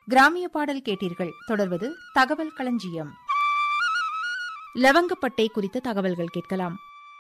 கிராமிய பாடல் கேட்டீர்கள் தொடர்வது தகவல் களஞ்சியம் லவங்கப்பட்டை குறித்த தகவல்கள் கேட்கலாம்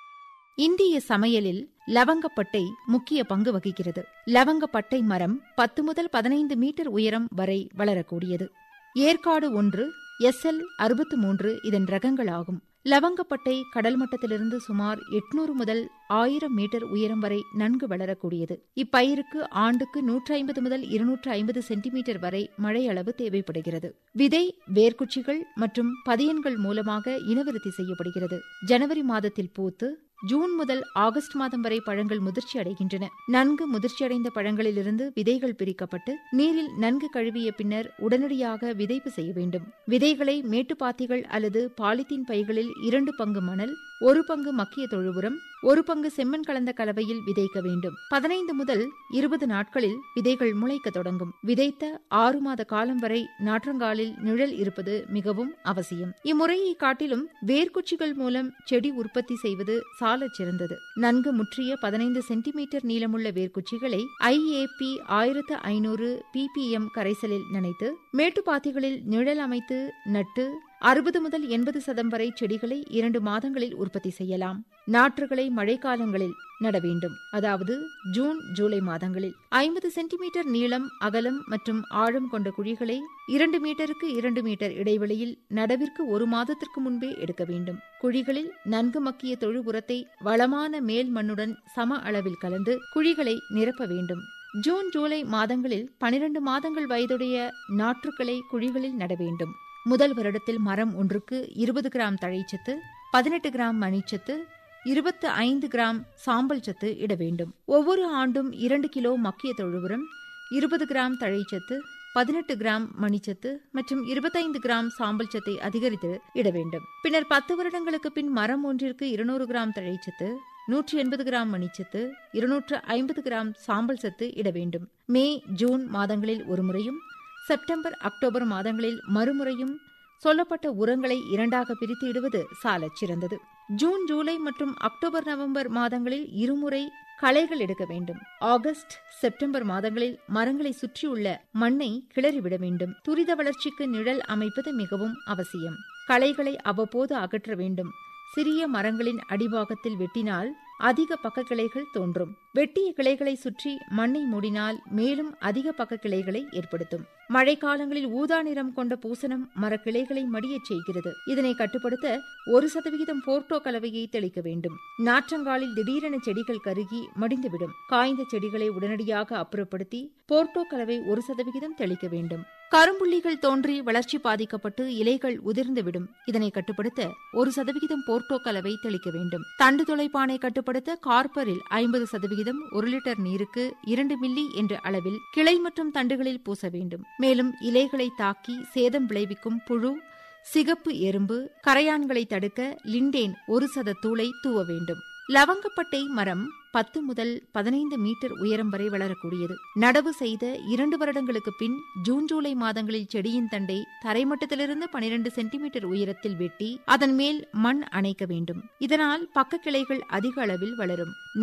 இந்திய சமையலில் லவங்கப்பட்டை முக்கிய பங்கு வகிக்கிறது லவங்கப்பட்டை மரம் பத்து முதல் பதினைந்து மீட்டர் உயரம் வரை வளரக்கூடியது ஏற்காடு ஒன்று எஸ்எல் அறுபத்து மூன்று இதன் ரகங்கள் ஆகும் லவங்கப்பட்டை கடல் மட்டத்திலிருந்து சுமார் எட்நூறு முதல் ஆயிரம் மீட்டர் உயரம் வரை நன்கு வளரக்கூடியது இப்பயிருக்கு ஆண்டுக்கு நூற்றி ஐம்பது முதல் இருநூற்று ஐம்பது சென்டிமீட்டர் வரை மழை அளவு தேவைப்படுகிறது விதை வேர்க்குச்சிகள் மற்றும் பதியன்கள் மூலமாக இனவிருத்தி செய்யப்படுகிறது ஜனவரி மாதத்தில் பூத்து ஜூன் முதல் ஆகஸ்ட் மாதம் வரை பழங்கள் முதிர்ச்சி அடைகின்றன நன்கு முதிர்ச்சியடைந்த பழங்களிலிருந்து விதைகள் பிரிக்கப்பட்டு நீரில் நன்கு கழுவிய பின்னர் உடனடியாக விதைப்பு செய்ய வேண்டும் விதைகளை மேட்டுப்பாத்திகள் அல்லது பாலித்தீன் பைகளில் இரண்டு பங்கு மணல் ஒரு பங்கு மக்கிய தொழுபுரம் ஒரு பங்கு செம்மண் கலந்த கலவையில் விதைக்க வேண்டும் பதினைந்து முதல் இருபது நாட்களில் விதைகள் முளைக்க தொடங்கும் விதைத்த ஆறு மாத காலம் வரை நாற்றங்காலில் நிழல் இருப்பது மிகவும் அவசியம் இம்முறையை காட்டிலும் வேர்க்குச்சிகள் மூலம் செடி உற்பத்தி செய்வது சாலச் சிறந்தது நன்கு முற்றிய பதினைந்து சென்டிமீட்டர் நீளமுள்ள வேர்க்குச்சிகளை ஐஏபி ஆயிரத்து ஐநூறு பிபிஎம் கரைசலில் நனைத்து மேட்டுப்பாத்திகளில் நிழல் அமைத்து நட்டு அறுபது முதல் எண்பது சதம் வரை செடிகளை இரண்டு மாதங்களில் உற்பத்தி செய்யலாம் நாற்றுகளை மழைக்காலங்களில் நட வேண்டும் அதாவது ஜூன் ஜூலை மாதங்களில் ஐம்பது சென்டிமீட்டர் நீளம் அகலம் மற்றும் ஆழம் கொண்ட குழிகளை இரண்டு மீட்டருக்கு இரண்டு மீட்டர் இடைவெளியில் நடவிற்கு ஒரு மாதத்திற்கு முன்பே எடுக்க வேண்டும் குழிகளில் நன்கு மக்கிய தொழு உரத்தை வளமான மேல் மண்ணுடன் சம அளவில் கலந்து குழிகளை நிரப்ப வேண்டும் ஜூன் ஜூலை மாதங்களில் பனிரெண்டு மாதங்கள் வயதுடைய நாற்றுக்களை குழிகளில் நட வேண்டும் முதல் வருடத்தில் மரம் ஒன்றுக்கு இருபது கிராம் தழைச்சத்து பதினெட்டு கிராம் மணிச்சத்து இருபத்து ஐந்து கிராம் சாம்பல் சத்து இட வேண்டும் ஒவ்வொரு ஆண்டும் இரண்டு கிலோ மக்கிய தொழுவுரம் இருபது கிராம் தழைச்சத்து பதினெட்டு கிராம் மணிச்சத்து மற்றும் இருபத்தைந்து கிராம் சாம்பல் சத்தை அதிகரித்து இட வேண்டும் பின்னர் பத்து வருடங்களுக்கு பின் மரம் ஒன்றிற்கு இருநூறு கிராம் தழைச்சத்து நூற்றி எண்பது கிராம் மணிச்சத்து இருநூற்று ஐம்பது கிராம் சாம்பல் சத்து இட வேண்டும் மே ஜூன் மாதங்களில் ஒரு முறையும் செப்டம்பர் அக்டோபர் மாதங்களில் மறுமுறையும் சொல்லப்பட்ட உரங்களை இரண்டாக பிரித்து இடுவது சாலச் சிறந்தது ஜூன் ஜூலை மற்றும் அக்டோபர் நவம்பர் மாதங்களில் இருமுறை களைகள் எடுக்க வேண்டும் ஆகஸ்ட் செப்டம்பர் மாதங்களில் மரங்களை சுற்றியுள்ள மண்ணை கிளறிவிட வேண்டும் துரித வளர்ச்சிக்கு நிழல் அமைப்பது மிகவும் அவசியம் களைகளை அவ்வப்போது அகற்ற வேண்டும் சிறிய மரங்களின் அடிபாகத்தில் வெட்டினால் அதிக பக்க கிளைகள் தோன்றும் வெட்டிய கிளைகளை சுற்றி மண்ணை மூடினால் மேலும் அதிக பக்க கிளைகளை ஏற்படுத்தும் மழைக்காலங்களில் ஊதா நிறம் கொண்ட பூசணம் மரக்கிளைகளை மடியச் செய்கிறது இதனை கட்டுப்படுத்த ஒரு சதவிகிதம் போர்ட்டோ கலவையை தெளிக்க வேண்டும் நாற்றங்காலில் திடீரென செடிகள் கருகி மடிந்துவிடும் காய்ந்த செடிகளை உடனடியாக அப்புறப்படுத்தி போர்ட்டோ கலவை ஒரு சதவிகிதம் தெளிக்க வேண்டும் கரும்புள்ளிகள் தோன்றி வளர்ச்சி பாதிக்கப்பட்டு இலைகள் உதிர்ந்துவிடும் இதனை கட்டுப்படுத்த ஒரு சதவிகிதம் போர்ட்டோ கலவை தெளிக்க வேண்டும் தண்டு துளைப்பானை கட்டுப்படுத்த கார்பரில் ஐம்பது சதவிகிதம் ஒரு லிட்டர் நீருக்கு இரண்டு மில்லி என்ற அளவில் கிளை மற்றும் தண்டுகளில் பூச வேண்டும் மேலும் இலைகளை தாக்கி சேதம் விளைவிக்கும் புழு சிகப்பு எறும்பு கரையான்களை தடுக்க லிண்டேன் ஒரு சத தூளை தூவ வேண்டும் லவங்கப்பட்டை மரம் பத்து முதல் பதினைந்து மீட்டர் உயரம் வரை வளரக்கூடியது நடவு செய்த இரண்டு வருடங்களுக்கு பின் ஜூன் ஜூலை மாதங்களில் செடியின் தண்டை தரைமட்டத்திலிருந்து பனிரெண்டு சென்டிமீட்டர் உயரத்தில் வெட்டி அதன் மேல் மண் அணைக்க வேண்டும் இதனால் பக்க கிளைகள் அதிக அளவில் வளரும்